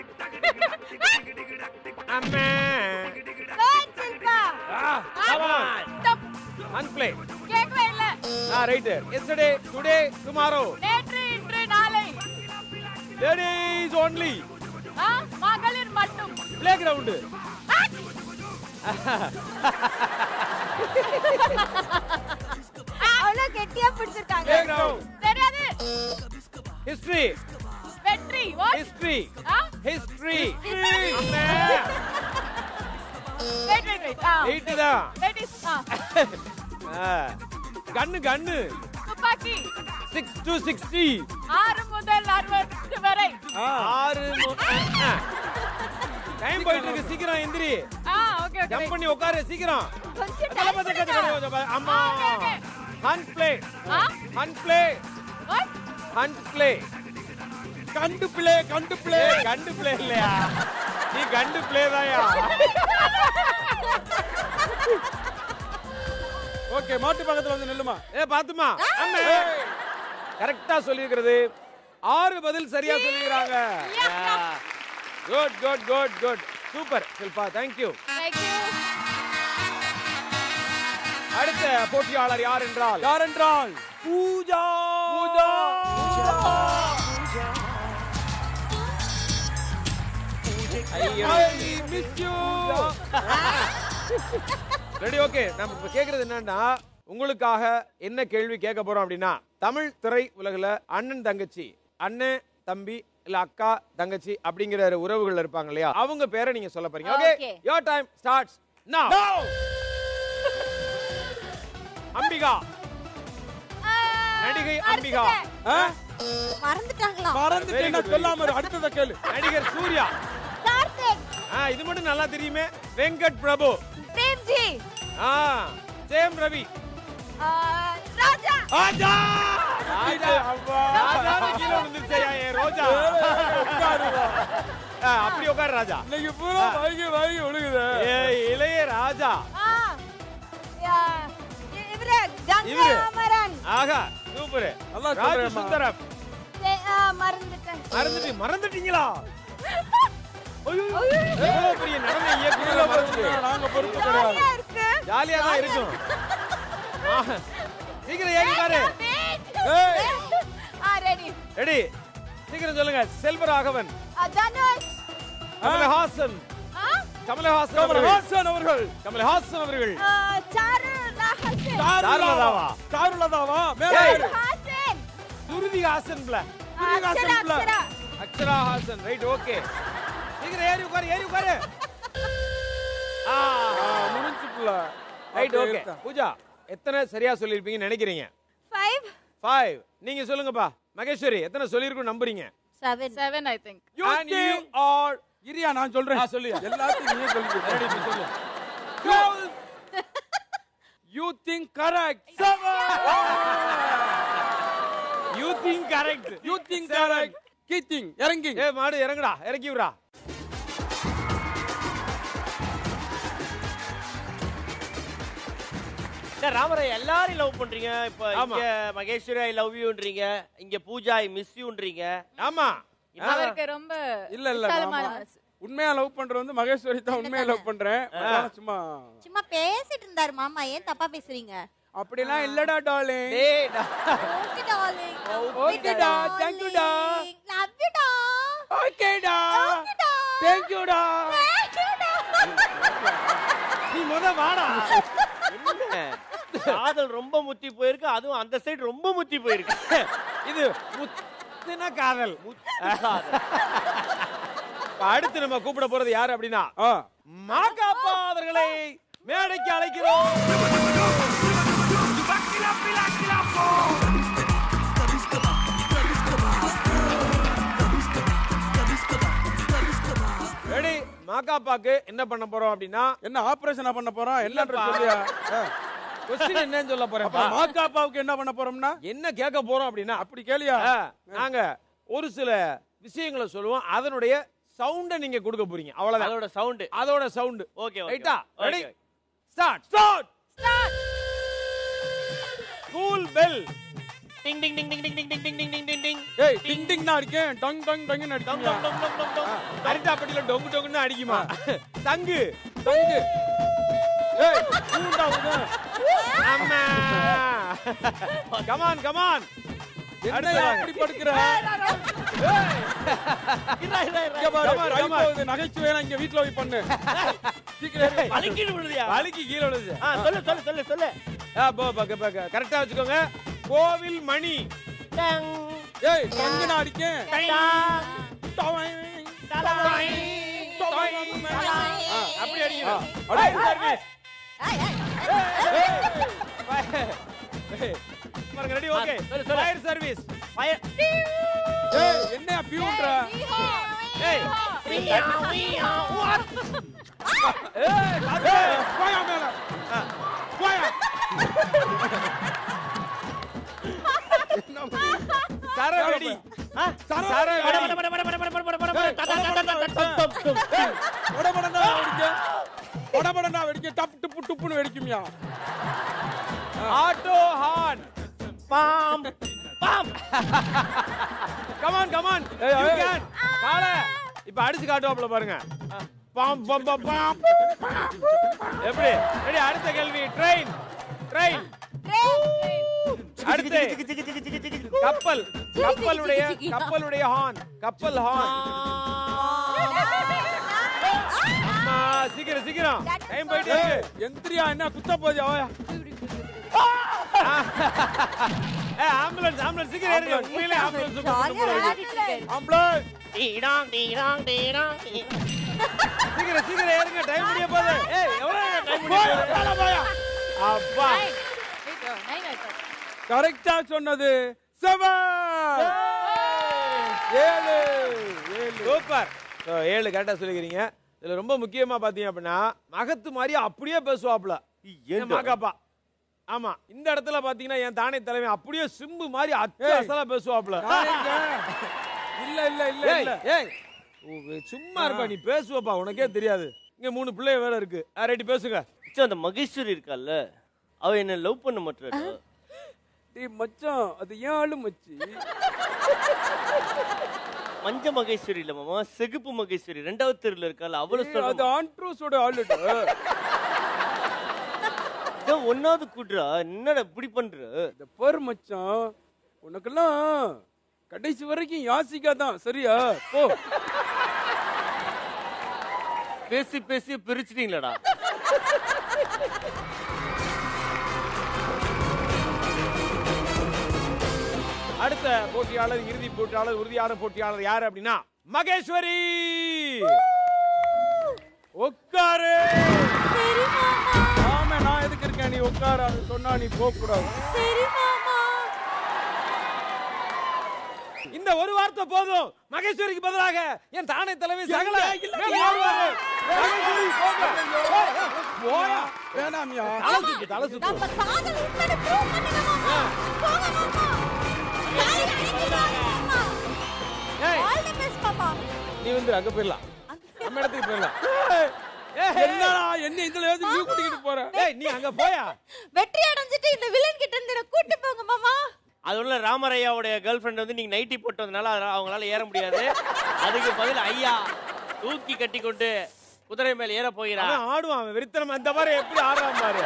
அம்மா கோட் சில்பா தப் ஹண்ட் ப்ளே கேக்கவே இல்ல ஆ ரைட் எஸ்டர்டே டுடே டுமாரோ நேற்று இன்று நாளை லேடிஸ் ஒன்லி ஆ, மகளிர் மட்டும் பிளே கிரவுண்டு அவ்வளவு கெட்டியா பிடிச்சிருக்காங்க பிளே கிரவுண்ட் தெரியாது ஹிஸ்டரி வெற்றி வாட் ஹிஸ்டரி ஆ ஹிஸ்டரி வெயிட் வெயிட் வெயிட் ஆ எயிட் தான் வெயிட் இஸ் ஆ கண்ணு கண்ணு துப்பாக்கி சிக்ஸ் டு சிக்ஸ்டி ஆறு முதல் அறுபது வரை ஆறு டைம் போயிட்டு இருக்கு சீக்கிரம் எந்திரி ஆ ஓகே ஓகே ஜம்ப் பண்ணி உட்காரு சீக்கிரம் கொஞ்சம் கல time பத்த கத்த கொடுங்க. கத்த கத்த. அம்மா ஆ, okay, okay. ஹண்ட் ப்ளே ஆ hand play what hand play கண்டு பிளே கண்டு பிளே கண்டு ப்ளே இல்லையா நீ கண்டு ப்ளே தாயா ஓகே மாட்டு பக்கத்துல வந்து நில்லுமா ஏ பாத்துமா கரெக்டா சொல்லியிருக்கிறது ஆறு பதில் சரியா சொல்லிக்கிறாங்க good good good good super Shilpa thank you thank you அடுத்த போட்டியாளர் யார் என்றால் யார் என்றால் பூஜா பூஜா ரெடி ஓகே நம்ம இப்ப கேக்குறது என்னன்னா உங்களுக்காக என்ன கேள்வி கேட்க போறோம் அப்படின்னா தமிழ் திரை உலகுல அண்ணன் தங்கச்சி அண்ணன் தம்பி இல்ல அக்கா தங்கச்சி அப்படிங்கிற உறவுகள் இருப்பாங்க இல்லையா அவங்க பேரை நீங்க சொல்ல போறீங்க okay Okay. Your time starts now Ambika நடிகை அம்பிகா ஆ? மறந்துட்டாங்களா மறந்துட்டேன் நான் சொல்லாம இரு. அடுத்தத கேளு நடிகர் சூர்யா கார்த்திக் ஆ, இது மட்டும் நல்லா தெரியுமே வெங்கட் பிரபு பிரேம்ஜி ஆ ஜெயம் ரவி ஆ, ராஜா ராஜா ராஜா ராஜா கீழே விழுந்துருச்சேயா என் ரோஜா ஆ, அப்படி உட்காரு ராஜா இன்னைக்கு பூரா வைகி வைகி ஒழுகுது ஏ இளைய ராஜா ஆ, யா, இ- இவரு கங்கை இவரு. அமரன் ஆகா சூப்பர் நல்லா ராஜ சொல்றேம்மா. சுந்தரம் சே, ஆ, மறந்துட்டேன் மறந்துட்டு மறந்துட்டீங்களா ஐயோ, எவ்வளவு பெரிய நடன இயக்குனர் மறந்துட்டு நாங்க பொறுப்பு கிடையாது ஜாலியா இருக்கு ஜாலியா தான் இருக்கும் ஆ, சீக்கிரம் ஏறி பாரு ஏய். ஆ ரெடி ரெடி சீக்கிரம் சொல்லுங்க செல்வராகவன் தனுஷ் கமலஹாசன் ஆ, கமலஹாசன் அவர்கள் கமலஹாசன் அவர்கள் கமலஹாசன் அவர்கள் ஆ, சாரு ஹாசன் சாருலதாவா? சாருலதாவா மேல ஏய். ஏறு. ஹாசன் சுருதி ஹாசன் பிள அக்ஷரா அக்ஷரா அக்ஷரா ஹாசன் ரைட் ஓகே சீக்கிரம் ஏறி உட்காரு ஏறி உட்காரு ஆ ஆ, முடிஞ்சு புள்ள. ரைட் அப்படியே ஓகே இருக்கா. பூஜா எத்தனை சரியா சொல்லிருப்பீங்கன்னு நினைக்கிறீங்க ஃபைவ் ஃபைவ் நீங்க சொல்லுங்கப்பா மகேஸ்வரி எத்தனை சொல்லிருக்கும் நம்புறீங்க seven seven I think And you are இரியா நான் சொல்றேன் ஆ, சொல்லுயா. எல்லாத்தையும் நீயே ரெடி சொல்லிட்டு சொல்லு you think correct you think correct you think correct கீத்திங் இறங்கி ஏ மாடு இறங்குடா இறக்கி விடுறா சார் ராமரை எல்லாரையும் லவ் பண்றீங்க இப்ப ஆமா. இங்க மகேஸ்வரி ஐ லவ் யூன்றீங்க இங்க பூஜா ஐ மிஸ் யூன்றீங்க ஆமா அவருக்கு ரொம்ப இல்ல இல்ல விசாலமான மாமா. மனசு. உண்மையா லவ் பண்றது வந்து மகேஸ்வரி தான் உண்மையா லவ் பண்றேன் அதனால சும்மா சும்மா பேசிட்டு இருந்தாரு மாமா ஏன் தப்பா பேசுறீங்க அப்படிலாம் இல்லடா டார்லிங் டேய் நான் ஓகே டார்லிங் Okay டா, thank you டா. ஓகேடா ஓகேடா ஓகேடா தேங்க்யூடா தேங்க்யூடா நீ முத வாடா என்ன காதல் ரொம்ப முத்தி போயிருக்கு அதுவும் அந்த சைடு ரொம்ப முத்தி போயிருக்கு இது முத்தின காதல் காதல். இப்ப அடுத்து நம்ம கூப்பிட போறது யாரு அப்படின்னா ஆ மாகாப்பா அவர்களை மேடைக்கு அழைக்கிறோம் ரெடி மாகாப்பாக்கு என்ன பண்ண போறோம் அப்படின்னா என்ன ஆபரேஷனா பண்ண போறோம் என்னன்ற இல்லப்பா. சொல்லியா ஆ. கொஸ்டின் என்னன்னு சொல்ல போறேன் அப்புறம் மாக்காப்பாவுக்கு என்ன பண்ண போறோம்னா என்ன கேட்க போறோம் அப்படின்னா அப்படி கேளியா ஆ, நாங்க ஒரு சில விஷயங்களை சொல்லுவோம் அதனுடைய சவுண்ட நீங்க கொடுக்க போறீங்க அவ்வளவுதான் அதோட சவுண்ட் அதோட சவுண்ட் ஓகே ரைட்டா ready okay start start school bell ding ding ding ding ding ding ding ding ding ding ding ஏய் டிங் டிங் தான் இருக்கேன் டங் டங் டங்னு டம் அடிக்குங்க டம் டம் டம் டம் டம் அரிட்டாப்பட்டியில டொங்கு டொங்குன்னு அடிக்குமா சங்கு டங்கு ஏய் பூண்டா உது அம்மா கமான் கமான் என்னையா அப்படி படுக்கிற இரா இரா இரா இங்க பாரு Come on, guy come on. போகுது நகைச்சுவை நீங்க வீட்ல போய் பண்ணு சீக்கிரம் ஏறு. வலிக்கிட்டு விழுதியா வலிக்கு கீழே விழுது ஆ சொல்லு சொல்லு சொல்லு சொல்லு ஆ, போ பக்க பக்க கரெக்டா வச்சுக்கோங்க கோவில் மணி டங் ஏய் டங்கு நான் அடிக்கேன் டங் டொய். டலாய் டொய். ஆ, அப்படி அடிக்கணும் அடி. Fire service. ஏய், பாருங்க ரெடி ஓகே சொல்லு, சொல்லு. ஃபயர் சர்வீஸ் ஃபயர் ஏய் என்னையா பியூன்ற ஏய் வீயா வீயா வாட் ஏய் காத்து. ஏய் போயா மேல போயா சரவெடி ஆ சரவெடி பட பட பட பட பட பட பட பட பட டட டட டட டம் டம் டம் படபடனா வெடிக்க படபடனா வெடிக்க டப் டுப்பு டுப்புன்னு வெடிக்கும்யா ஆட்டோ ஹார்ன் பாம் பாம் கமான் கமான் ஏய், யூ ஏய். கேன் கால இப்ப அடிச்சு காட்டுவாப்ல பாருங்க பாம் பாம் பாம் பாம் எப்படி ரெடி அடுத்த கேள்வி ட்ரெயின் ட்ரெயின் அடுத்து கப்பல் கப்பலுடைய கப்பலுடைய ஹார்ன் கப்பல் ஹார்ன் அம்மா சீக்கிரம் சீக்கிரம் டைம் போயிட்டே ஏய் இருக்கு எந்திரியா என்ன குத்த போகுது அவயா ஏ ஆம்புலன்ஸ் ஆம்புலன்ஸ் சீக்கிரம் ஏறுங்க உண்மையிலே ஆம்புலன்ஸ் ஜாலியா விளையாடிட்டு இருக்காரு ஆம்பளை டீடாங் டீடாங் டீடாங் டீ- சீக்கிரம் சீக்கிரம் ஏறுங்க டைம் முடிய போகுது ஏய் எவ்வளவு டைம் முடிய போகுது அப்பா கரெக்டா சொன்னது செவன் ஏழு ஏழு சூப்பர் So, ஏழு கரெக்டா சொல்லிக்கிறீங்க இதுல ரொம்ப முக்கியமா பாத்தீங்க அப்படின்னா மகத்து மாதிரி அப்படியே பேசுவாப்ல என் மகாப்பா ஆமா இந்த இடத்துல பாத்தீங்கன்னா என் தானே தலைமை அப்படியே சிம்பு மாதிரி அச்சு ஏய். அசலா பேசுவாப்ல நான் எங்க? இல்ல இல்ல இல்ல ஏய், இல்ல ஏய் உ- சும்மா இருப்பா நீ பேசுவப்பா உனக்கே தெரியாது இங்க மூணு பிள்ளை வேற இருக்கு ரெடி பேசுங்க மச்சான், அந்த மகேஸ்வரி இருக்கால்ல அவ என்ன லவ் பண்ண மாட்டாடா டேய் மச்சான் அது ஏன் ஆளு மச்சி மஞ்ச மகேஸ்வரி இல்ல மாமா செகுப்பு மகேஸ்வரி ரெண்டாவது தெருல இருக்கால அவளை ஏய், அது சொல்ல ஆண்ட்ரூஸோட ஆளுடா ஒன்னாவது கூட்டுறா என்னடா இப்படி பண்ற இந்த பாரு மச்சான் உனக்கெல்லாம் கடைசி வரைக்கும் யாசிகா தான் சரியா போ பேசி பேசி பிரிச்சிட்டீங்களடா அடுத்த போட்டியாளர் இறுதி போட்டியாளர் உறுதியான போட்டியாளர் யாரு அப்படின்னா மகேஸ்வரி உட்காரு சரி மாமா ஆமா நான் எதுக்கு இருக்கேன் நீ உட்கார அது சொன்னா நீ போக கூடாது சரி மாமா இந்த ஒரு வார்த்தை போதும் மகேஸ்வரிக்கு பதிலாக என் தானே தலைமை சகல மேல் வருவாரு. மகேஸ்வரி, போங்க. போயா. வேணாமியா தலை சுத்து, தலை சுத்து. நம்ம காதல் உண்மைன்னு prove பண்ணுங்க மாமா போங்க மாமா யாரை அழைக்கிறாங்க மாமா ஏய், ஆல் தி பெஸ்ட் மாமா நீ வந்து அங்க போயிடலாம் நம்ம இடத்துக்கு போயிடலாம் ஏய், ஏய், என்னடா என்ன இதுல ஏதாவது நீ கூட்டிக்கிட்டு போற ஏய், நீ அங்க போயா வெற்றி அடைஞ்சிட்டு இந்த வில்லன் கிட்ட இருந்து என்ன கூட்டி போங்க மாமா அது உள்ள ராமரையாவுடைய கேர்ள் ஃப்ரெண்ட் வந்து நீங்க நைட்டி போட்டு வந்தனால அதனால அவங்களால ஏற முடியாது அதுக்கு பதில் ஐயா தூக்கி கட்டி கொண்டு குதிரை மேல ஏற போகிறா அவன் ஆடுவான் அவன் வெறித்தனம் அந்த மாதிரி எப்படி ஆடுறான் பாரு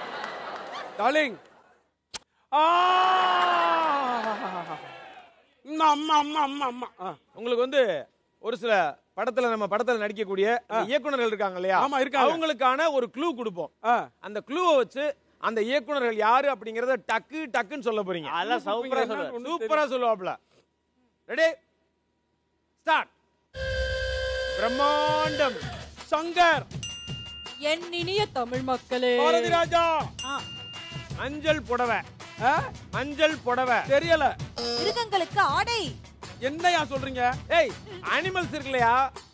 டார்லிங் ஆ அம்மா அம்மா அம்மா அம்மா அம்மா ஆ. உங்களுக்கு வந்து ஒரு சில படத்துல நம்ம படத்துல நடிக்கக்கூடிய அந்த இயக்குனர்கள் இருக்காங்க இல்லையா ஆமா, இருக்காங்க. அவங்களுக்கான ஒரு க்ளூ கொடுப்போம் ஆ. அந்த க்ளூவை வச்சு அந்த இயக்குனர்கள் யாரு அப்படிங்கறத டக்கு டக்குன்னு சொல்ல போறீங்க அதெல்லாம் சூப்பரா சொல்லுவேன் சூப்பரா சொல்லுவாப்ல ரெடி ஸ்டார்ட் பிரம்மாண்டம் சங்கர் என் இனிய தமிழ் மக்களே பாரதி ராஜா மஞ்சள் புடவை ஆ? மஞ்சள் புடவை தெரியல மிருகங்களுக்கு ஆடை என்னையா சொல்றீங்க ஏய் அனிமல்ஸ் இருக்குல்லையா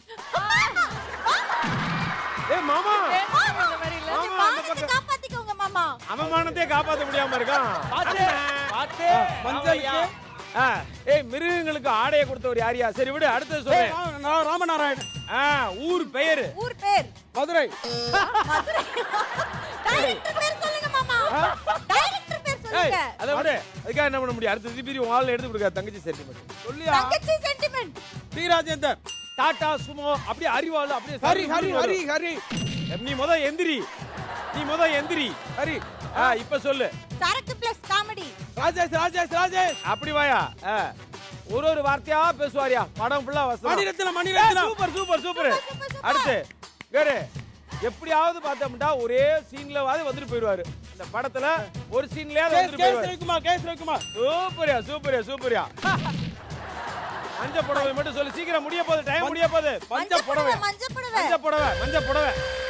ஏய் மாமா மாமா, அந்த மானத்தை பக்கம். காப்பாத்திக்கோங்க மாமா அவமானத்தையே காப்பாத்த முடியாம இருக்கான் பாத்து பாத்து மஞ்சளுக்கு ஆ, ஏய் மிருகங்களுக்கு ஆடையை கொடுத்தவர் யாரியா சரி விடு அடுத்தது ஏய், சொல்லு ரா- ரா- ராமநாராயணன் ஆ, ஊர் பெயரு ஊர் பேர் மதுரை மதுரை டைரக்டர் பேர் சொல்லுங்க மாமா டைரக்டர் பேர் ஏய் சொல்லுங்க அதை விடு அதுக்காக என்ன பண்ண முடியும் அடுத்த திருப்பி உன் ஆள்ல எடுத்து கொடுக்க தங்கச்சி சென்டிமெண்ட் சொல்லியா தங்கச்சி sentiment T Rajendar Tata Sumo அப்படியே அறிவாள் அப்படியே ஹரி சரி, ஹரி வரும். ஹரி ஹரி நீ முத எந்திரி நீ முத எந்திரி ஹரி ஆ இப்ப சொல்லு சரக்கு பிளஸ் காமெடி ராஜேஷ் ராஜேஷ் ராஜேஷ் அப்படி வாயா ஆ. ஒரு ஒரு வார்த்தையா பேசுவாரியா படம் ஃபுல்லா வசனம் Maniratnam Maniratnam super super super super, super. அடுத்து வேறு எப்படியாவது பார்த்தோம்னா ஒரே சீன்லவாது வந்துட்டு போயிடுவாரு இந்த படத்துல ஒரு சீன்லயாவது கே வந்துட்டு கே போயிடுவாரு ரவிக்குமார் கே ரவிக்குமார் சூப்பரியா சூப்பரியா சூப்பரியா மஞ்ச புடவை மட்டும் சொல்லு சீக்கிரம் முடிய போகுது டைம் முடிய போகுது மஞ்ச புடவை மஞ்சள் புடவை மஞ்ச புடவை மஞ்ச புடவை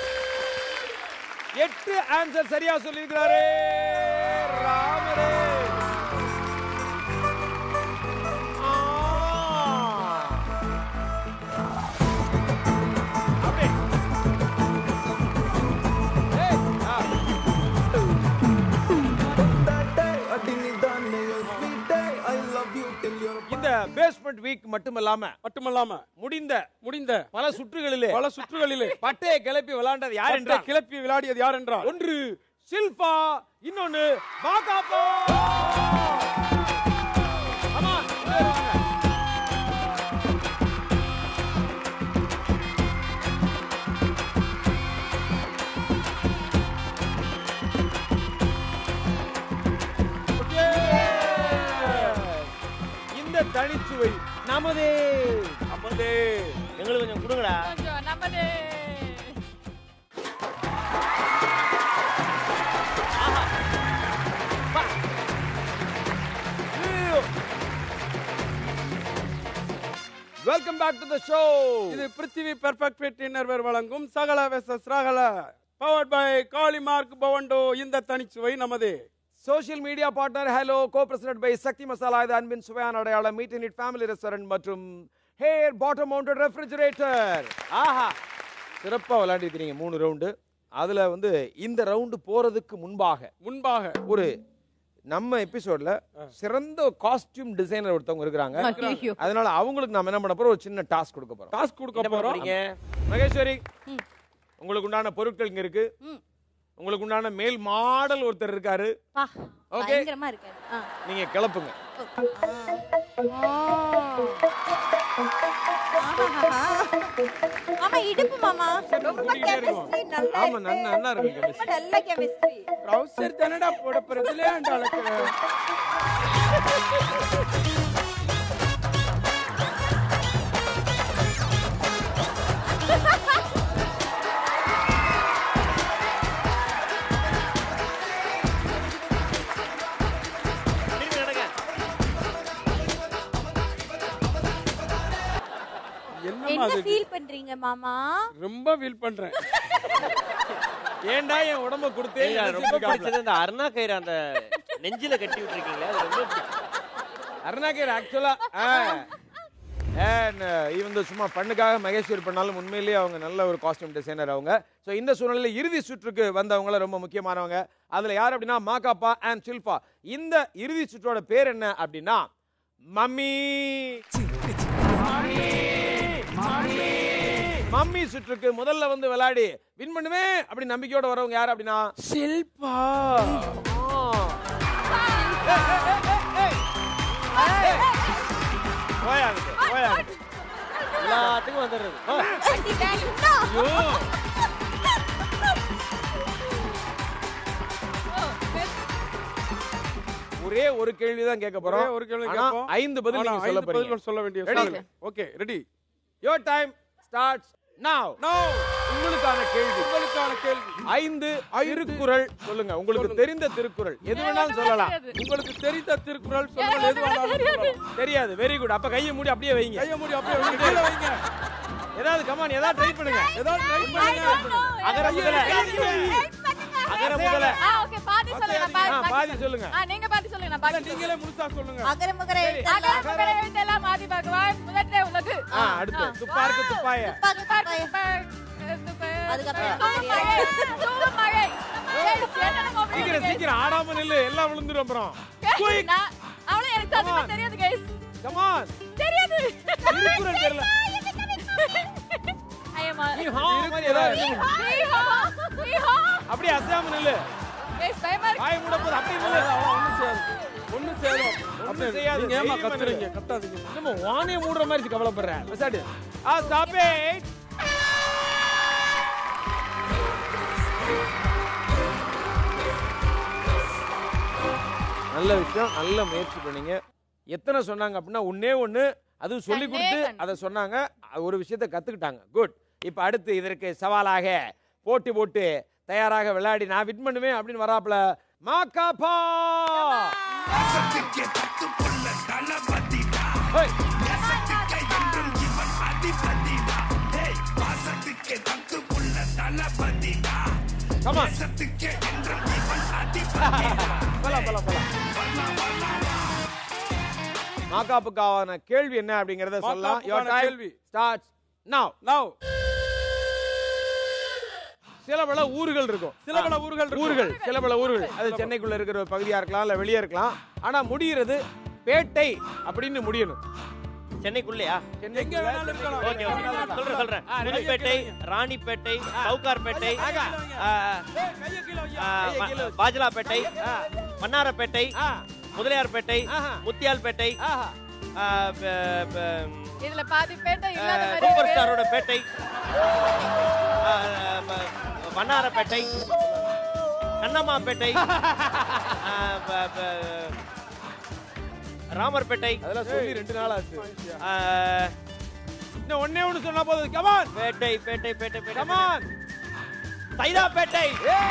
எட்டு ஆன்சர் சரியா சொல்லியிருக்கிறாரு ராமரே ஆ. அப்படியே. ஏய், ஆ. இந்த பேஸ்மெண்ட் வீக் மட்டுமல்லாம மட்டுமல்லாம முடிந்த முடிந்த பல சுற்றுகளிலே பல சுற்றுகளிலே பட்டையை கிளப்பி விளையாண்டது யார் பட்டை என்றால் கிளப்பி விளையாடியது யார் என்றால் ஒன்று ஷில்பா இன்னொன்னு பாகாப்பா ஆமா இங்க வாங்க. இந்த தனிச்சுவை நமதே நமதே எங்களுக்கு கொஞ்சம் கொடுங்கடா welcome back to the show இது பிருத்திவி பெர்ஃபெக்ட் ஃபிட் இன்னர்வேர் வழங்கும் சகல வெசஸ் ரகல பவர்ட் பை காளிமார்க் பவண்டோ இந்த தனிச்சுவை நமது சோஷியல் மீடியா பார்ட்னர் ஹலோ கோ பிரசிடென்ட் பை சக்தி மசாலா இது அன்பின் சுவையான அடையாளம் meat and eat family restaurant மற்றும் ஹேர் பாட்டம் மவுண்டட் ரெஃப்ரிஜரேட்டர் ஆஹா சிறப்பாக விளையாண்டிருக்கிறீங்க மூணு ரவுண்டு அதுல வந்து இந்த ரவுண்டு போறதுக்கு முன்பாக முன்பாக ஒரு நம்ம எபிசோட்ல சிறந்த காஸ்டியூம் டிசைனர் ஒருத்தவங்க இருக்கிறாங்க ஐயோ. அதனால அவங்களுக்கு நாம என்ன பண்ண போறோம் ஒரு சின்ன டாஸ்க் கொடுக்க போறோம் டாஸ்க் கொடுக்க என்ன பண்ண போறோம் போறீங்க மகேஸ்வரி உங்களுக்கு உண்டான பொருட்கள் இங்க இருக்கு ம். உங்களுக்கு உண்டான மேல் மாடல் ஒருத்தர் இருக்காரு பா Okay. பயங்கரமா இருக்கு ஆ. நீங்க கிளப்புங்க ஆஹாஹா. ஆமா இடுப்பு மாமா ரொம்ப கூட்டிக்கிட்டே இருக்கும். கெமிஸ்ட்ரி நல்லா ஆமா, நன்னா- நல்லா இருக்கு ரொம்ப chemistry. நல்ல கெமிஸ்ட்ரி ட்ரவுசர் தானடா போட போறதுல அந்த அளவுக்கு திரும்பி நடங்க என்னமா என்ன அது ஃபீல் பண்றீங்க மாமா ரொம்ப ஃபீல் பண்றேன் ஏன்டா என் உடம்ப கொடுத்தே ஏங்க, ரொம்ப பிடிச்சது அந்த அருணா கயிறு அந்த நெஞ்சில கட்டி விட்டுருக்கீங்களே அது ரொம்ப பிடிச்சது. அருணாகர் ஆக்சுவலா இவங்க சும்மா பண்ணுக்காக மகேஸ்வரி பண்ணாலும் உண்மையிலேயே அவங்க நல்ல ஒரு காஸ்டியூம் டிசைனர் அவங்க ஸோ இந்த சூழ்நிலையில் இறுதி சுற்றுக்கு வந்தவங்கள ரொம்ப முக்கியமானவங்க அதுல யார் அப்படின்னா மாகாப்பா அண்ட் ஷில்பா இந்த இறுதி சுற்றோட பேர் என்ன அப்படின்னா மம்மி மம்மி சுற்றுக்கு முதல்ல வந்து விளையாடி வின் பண்ணுவேன் அப்படி நம்பிக்கையோட வரவங்க யார் அப்படின்னா ஷில்பா போயாங்க போயாங்க எல்லாத்துக்கும் வந்துடுறது ஓ, அடி வேண்டாம். ஒரே ஒரு கேள்வி தான் கேட்க ஒரே போறோம் ஒரு கேள்வி ஆனா கேட்போம். ஐந்து பதில் ஆனா நீங்க சொல்ல ஐந்து போறீங்க பதில்கள் சொல்ல வேண்டிய Ready? சூழ்நிலை. Okay ready your time starts now no உங்களுக்கான கேள்வி உங்களுக்கான கேள்வி ஐந்து திருக்குறள் சொல்லுங்க உங்களுக்கு சொல்லுங்க. தெரிந்த திருக்குறள் எது வேணாலும் சொல்லலாம் உங்களுக்கு தெரிந்த திருக்குறள் சொல்லுங்கள் எது வேணாலும் சொல்லலாம். தெரியாது வெரி குட் அப்ப கையை மூடி அப்படியே வைங்க கையை மூடி அப்படியே வைங்க, கீழே வைங்க ஏதாவது கமான் ஏதாவது ட்ரை பண்ணுங்க ஏதாவது ட்ரை பண்ணுங்க அகர முதல அகர முதல ஆ ஓகே பாதி சொல்லுங்க நான் ஆ, பாதி பாதி சொல்லுங்க ஆ நீங்க பாதி சொல்லுங்க நான் பாதி நீங்களே முழுசா சொல்லுங்க அகர மகர எழுத்தெல்லாம் அகர எழுத்தெல்லாம் ஆதி பகவான் முதற்றே உள்ளது ஆ அடுத்து துப்பாருக்கு துப்பாய துப்பாக்கி துப்பாக்கி. அதுக்கப்புறம் தூமழை தூமழை சீக்கிரம் சீக்கிரம் ஆடாம நில்லு எல்லாம் விழுந்துரும் அப்புறம் குயிக் அவளை எனக்கு சத்தியமா தெரியாது கைஸ் கமான் தெரியாது திருக்குறள் தெரியல ஐயம்மா நீ ஹா மாதிரி ஏதாவது இருக்கு. ஈஹா ஈஹா அப்படியே அசையாம நில்லு கைஸ் பயமா இருக்கு வாய் மூட போது அப்படியே நில்லு ஒண்ணு சேரும் ஒண்ணு சேரும் ஒண்ணும் செய்யாது. நீங்க ஏமா தைரியமா கத்துறீங்க நில்லு. கத்தாதீங்க என்னமோ வானே மூடுற மாதிரி கவலைப்படுற பெசாடு ஆ ஸ்டாப் இட் நல்ல விஷயம் நல்ல முயற்சி பண்ணீங்க எத்தனை சொன்னாங்க அப்படின்னா ஒண்ணே ஒண்ணு அதுவும் சொல்லி கொடுத்து கண்ணே அதை சொன்னாங்க அது ஒரு விஷயத்தை கத்துக்கிட்டாங்க குட் இப்போ அடுத்து இதற்கு சவாலாக போட்டி போட்டு தயாராக விளையாடி நான் வின் பண்ணுவேன் அப்படின்னு வராப்புல மாக்காப்பா ஹேய். Come on. போலாம், போலாம், போலாம். மாக்காப்புக்கான கேள்வி என்ன அப்படிங்கறத சொல்லலாம் Your மாக்காப்புக்கான time கேள்வி. starts now. நவ் சில பல ஊர்கள் இருக்கும் சில பல ஊர்கள் இருக்கும். ஊர்கள் சில பல ஊர்கள் அது சென்னைக்குள்ள இருக்கிற ஒரு பகுதியா இருக்கலாம் இல்ல வெளியே இருக்கலாம் ஆனா முடிகிறது பேட்டை அப்படின்னு முடியணும் சென்னைக்குள்ளயா எங்க வேணாலும் இருக்கலாம் ஓகே ஓகே சொல்றேன் சொல்றேன் ஆ, புதுப்பேட்டை ராணிப்பேட்டை சவுகார்பேட்டை ஆகா. ஆ, கையை கீழே வைங்க. ஆ, கையை கீழே ப- வச்சு. பாஜலாப்பேட்டை வண்ணாரப்பேட்டை ஆ, முதலியார்பேட்டை ஆஹா. முத்தியால்பேட்டை ஆஹா. ஆ, ப- ப- இதுல பாதி பேட்டை ஆ, இல்லாத மாதிரி சூப்பர் இருக்கு. ஸ்டாரோட பேட்டை ஆ, ப- வண்ணாரப்பேட்டை கண்ணம்மாப்பேட்டை ஆ, ப- ப- ராமர்பேட்டை அதெல்லாம் சொல்லி ரெண்டு நாள் ஆச்சு ஆ, இன்னும் ஒண்ணே ஒண்ணு சொன்னா போதும் கமான் பேட்டை பேட்டை பேட்டை பேட்டை கமான் சைதாப்பேட்டை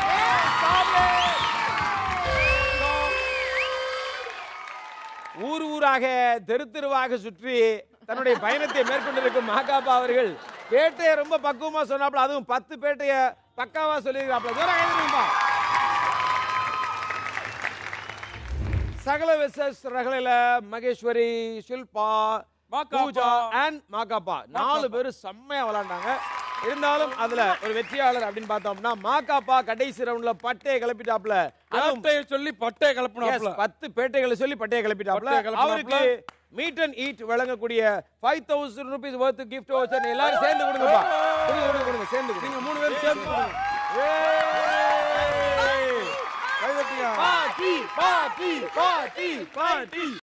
ஊர் ஊராக தெரு தெருவாக சுற்றி தன்னுடைய பயணத்தை மேற்கொண்டிருக்கும் மாகாபா அவர்கள் பேட்டைய ரொம்ப பக்குவமா சொன்னாப்ல அதுவும் பத்து பேட்டைய பக்காவா சொல்லியிருக்காப்ல தூரம் கைதுப்பா சகல விசஸ் ரகலையில மகேஸ்வரி ஷில்பா மாகாபா. பூஜா அண்ட் மாகாப்பா நாலு பேரும் செம்மையா விளையாண்டாங்க இருந்தாலும் அதுல ஒரு வெற்றியாளர் அப்படின்னு பார்த்தோம்னா மாகாப்பா கடைசி ரவுண்ட்ல பட்டையை கிளப்பிட்டாப்ல அதுவும் பேட்டையை சொல்லி பட்டையை Yes, கலப்பணும் பத்து பேட்டைகளை சொல்லி பட்டையை கிளப்பிட்டாப்ல பட்டையை கிளப்பினாப்ல. அவருக்கு மீட் அண்ட் ஈட் வழங்கக்கூடிய five thousand rupees worth gift வச்சு எல்லாரும் சேர்ந்து கொடுங்கப்பா கொடுங்க கொடுங்க கொடுங்க சேர்ந்து கொடுங்க நீங்க மூணு பேரும் சேர்ந்து கொடுங்க. ஏய்! கை தட்டுங்க பாட்டி பாட்டி பாட்டி பாட்டி